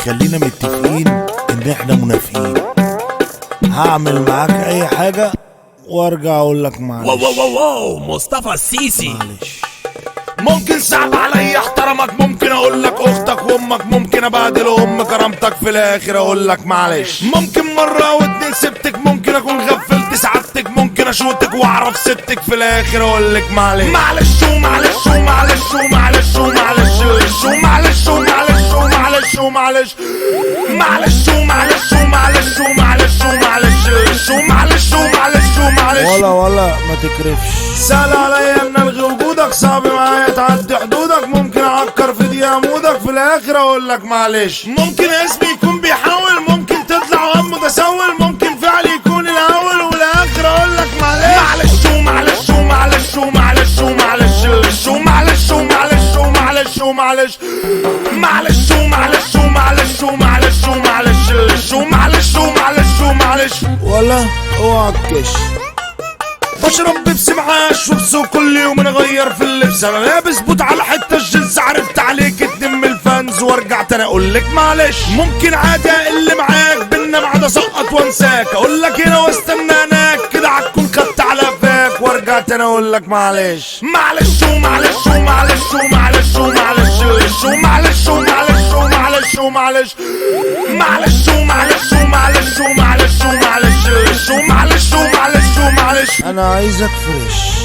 خلينا متفقين ان احنا منافقين هعمل معاك اي حاجة وارجع اقول لك معلش واو واو واو مصطفى السيسي معلش ممكن صعب عليا احترمك ممكن اقول لك اختك وامك ممكن ابهدل ام كرامتك في الاخر اقول لك معلش ممكن مره او اتنين سبتك ممكن اكون غفلت سعادتك ممكن اشوتك واعرف ستك في الاخر اقول لك معلش معلش ومعلش ومعلش ومعلش ومعلش ومعلش ومعلش ومعلش ومعلش معلش ومعلش ومعلش ومعلش ومعلش ومعلش ومعلش ومعلش ولا ولا ما تكرفش سهل عليا ان الغي وجودك صعب معايا تعدي حدودك ممكن اعكر في دي عمودك في الاخر اقول لك معلش ممكن اسمي يكون بيحاول ممكن تطلع وهم متسول ممكن فعلي يكون الاول والاخر اقول لك معلش معلش ومعلش ومعلش ومعلش ومعلش ومعلش ومعلش ومعلش ومعلش معلش ومعلش ومعلش ومعلش ومعلش ومعلش ومعلش ومعلش ولا اوعى تكش بشرب بيبسي معاه شوبس كل يوم نغير في اللبس انا لابس بوت على حته الجنس عرفت عليك اتنين من الفانز وارجع تاني اقول لك معلش ممكن عادي اقل معاك بينا بعد اسقط وانساك اقول لك هنا واستنى هناك كده هتكون خدت على فاك وارجع تاني اقول لك معلش معلش ومعلش ومعلش ومعلش ومعلش ومعلش ومعلش ومعلش ومعلش معلش ومعلش ومعلش ومعلش ومعلش ومعلش ومعلش ومعلش انا عايزك فريش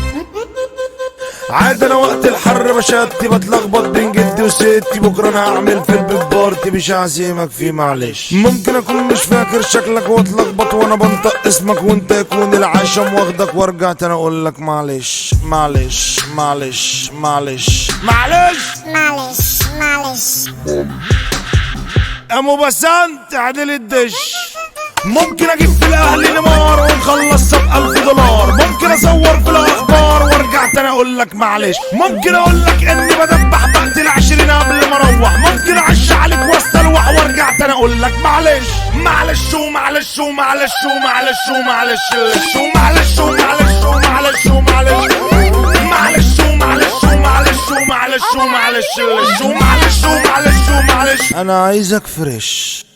عاد انا وقت الحر بشتي بتلخبط بين جدي وستي بكره انا هعمل في البيت بارتي مش هعزمك فيه معلش ممكن اكون مش فاكر شكلك واتلخبط وانا بنطق اسمك وانت يكون العشم واخدك وارجع تاني اقول لك معلش معلش معلش معلش معلش معلش معلش ام بسنت عدل الدش ممكن اجيب في الاهلي نمار ونخلص ب 1000 دولار ممكن اصور في الاخبار وارجع تاني اقول لك معلش ممكن اقول لك اني بدبح بقتل 20 قبل ما اروح ممكن اعش عليك واستلوح وارجع تاني اقول لك معلش معلش ومعلش ومعلش ومعلش ومعلش ومعلش ومعلش ومعلش ومعلش معلش ومعلش ومعلش ومعلش ومعلش ومعلش ومعلش ومعلش انا عايزك فريش